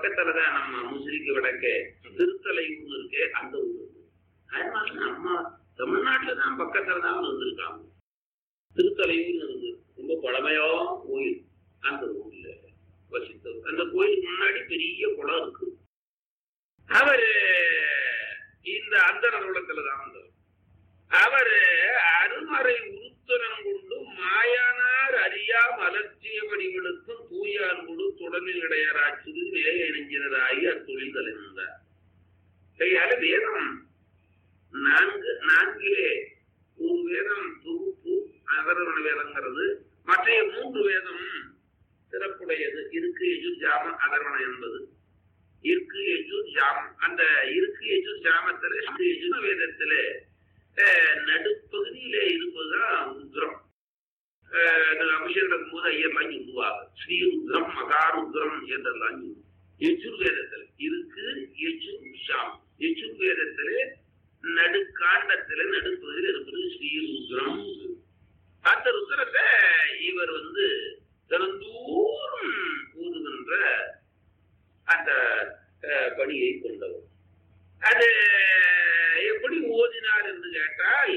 பக்கத்துலதான் நம்ம முசிறிக்கு வடக்க திருத்தலை ஊர் இருக்கு அந்த ஊர் இருக்கு அதனால நம்ம தமிழ்நாட்டுல தான் பக்கத்துல தான் இருந்திருக்காங்க திருத்தலையூர் இருந்து ரொம்ப பழமையான கோயில் அந்த ஊர்ல வசித்தவர் அந்த கோயிலுக்கு முன்னாடி பெரிய குளம் இருக்கு அவரு இந்த அந்தர உலகத்துல தான் வந்தவர் அவரு அருமறை உருத்தரம் கொண்டு மாயானார் அறியா மலர்ச்சிய வடிவெடுத்தும் தூயான் கொடு தொடரில் இடையராச்சிறு நிலை இணைஞ்சினராகி அத்தொழில் தலைந்தார் கையால வேதம் நான்கு நான்கிலே ஒரு வேதம் தொகுப்பு அதர்வண வேதங்கிறது மற்ற மூன்று வேதம் சிறப்புடையது இருக்கு எஜுர் ஜாமம் அதர்வணம் என்பது இருக்கு எஜுர் ஜாமம் அந்த இருக்கு எஜுர் ஜாமத்துல எஜுர் வேதத்துல அஹ், நடுப்பகுதியிலே இருப்பதுதான் ருத்ரம் அஹ், அபிஷேகம் நடக்கும் போது ஐயர்லாம் சொல்லுவாங்க ஸ்ரீருத்ரம் மகாருத்ரம் என்றெல்லாம் சொல்லுவாங்க யஜுர்வேதத்தில் இருக்கு யஜுர் ஷாம் யஜுர்வேதத்திலே நடுக்காண்டத்தில நடுப்பகுதியில் இருப்பது ஸ்ரீருத்ரம் அந்த ருத்ரத்தை இவர் வந்து தினந்தோறும் ஊதுகின்ற அந்த அஹ், பணியை கொண்டவர் அது எப்படி ஓதினார் என்று கேட்டால்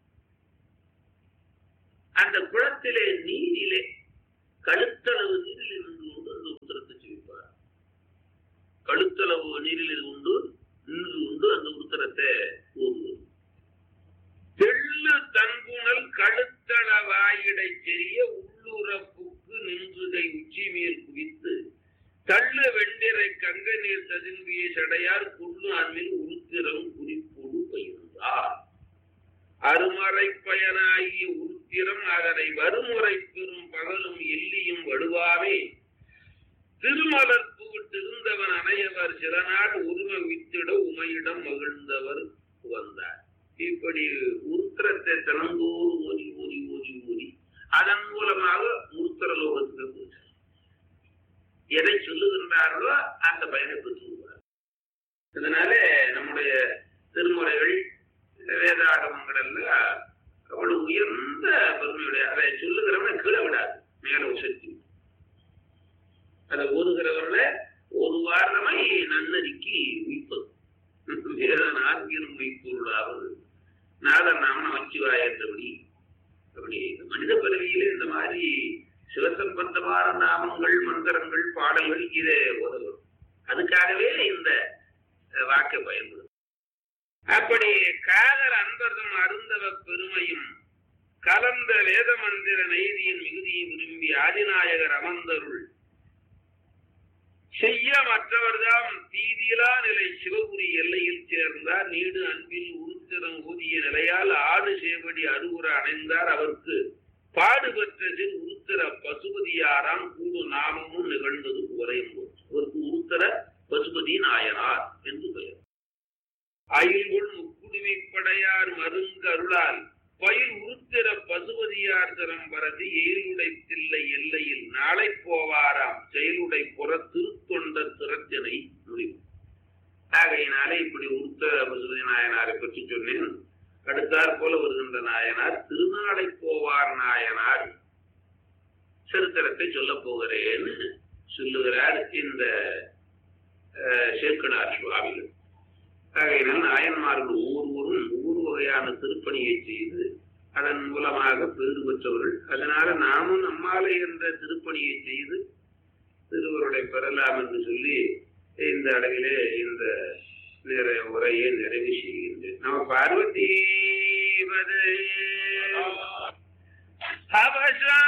அந்த குளத்திலே நீரிலே கழுத்தளவு நீரில் இருந்து கொண்டு அந்த உத்தரத்தை செய்வார் கழுத்தளவு நீரில் இருந்து கொண்டு நின்று கொண்டு அந்த உத்தரத்தை ஓதுவது தெள்ளு தன்புணல் கழுத்தளவாயிடை செறிய உள்ளுறப்புக்கு நின்றுகை உச்சி மேல் குவித்து தள்ளு வெண்டிரை கங்க நீர் ததும்பிய சடையார் குள்ளு அன்பில் உருத்திரம் குறிப்போடு பயிர்ந்தார் அருமறை பயனாகிய உருத்திரம் அதனை வருமுறை பெறும் பகலும் எல்லியும் வடுவாமே திருமலர்ப்பு விட்டிருந்தவன் அணையவர் சில நாள் உருவ வித்திட உமையிடம் மகிழ்ந்தவர் வந்தார் இப்படி உருத்திரத்தை தினந்தோறும் ஓதி ஓதி ஓதி ஓதி அதன் மூலமாக உருத்திர லோகத்துக்கு போச்சார் எதை சொல்லுகின்றார்களோ அந்த பயனை பெற்றுள்ளார் அதனால நம்முடைய திருமுறைகள் வேதாகமங்கள் எல்லாம் அவ்வளவு உயர்ந்த பெருமையுடைய அதை சொல்லுகிறவனை கீழே விடாது மேல உசத்தி அதை ஓதுகிறவர்களை ஒரு வாரமை நன்னறிக்கி உயிப்பது வேதன் ஆங்கிலும் உயிப்பொருளாவது நாதன் நாம நமச்சிவாய என்றபடி அப்படி இந்த மனித பிறவியிலே இந்த மாதிரி சிவசம்பந்தமான நாமங்கள் மந்திரங்கள் பாடல்கள் இதை ஓதவரும் அதுக்காகவே இந்த அஹ், வாக்கை பயன்படும் அப்படி காதல் அன்பர்தம் அருந்தவ பெருமையும் கலந்த வேத மந்திர நெய்தியின் மிகுதியை விரும்பி ஆதிநாயகர் அமர்ந்தருள் செய்ய மற்றவர்தாம் தீதிலா நிலை சிவபுரி எல்லையில் சேர்ந்தார் நீடு அன்பில் உருத்திரம் ஊதிய நிலையால் ஆடு சேவடி அருகுற அடைந்தார் அவருக்கு பாடுபெற்ற சிறு உருத்திர பசுபதியாராம் கூடு நாமமும் நிகழ்ந்தது உரையும் போது அவருக்கு உருத்திர பசுபதி நாயனார் என்று பெயர் அயில்குள் முக்குடுமிப்படையார் மருங்க அருளால் பயில் உருத்திர பசுபதியார் தரம் பரதி எயிலுடைத்தில்லை எல்லையில் நாளை போவாராம் செயலுடை புற திருத்தொண்டர் திறத்தினை முடிவு ஆகையினாலே இப்படி உருத்திர பசுபதி நாயனாரை பற்றி சொன்னேன் அடுத்தாற் போல வருகின்ற நாயனார் திருநாளை போவார் நாயனார் சரித்திரத்தை சொல்லப் போகிறேன்னு சொல்லுகிறார் இந்த அஹ், சேக்கடார் சுவாமிகள் ஆகையினால் நாயன்மார்கள் ஒவ்வொருவரும் ஒவ்வொரு வகையான திருப்பணியை செய்து அதன் மூலமாக பேறு பெற்றவர்கள் அதனால நாமும் நம்மாலே என்ற திருப்பணியை செய்து திருவருளை பெறலாம் என்று சொல்லி இந்த அளவிலே இந்த நிற உரையை நிறைவு செய்கின்றேன் நம்ம பார்வதி பதே அவசா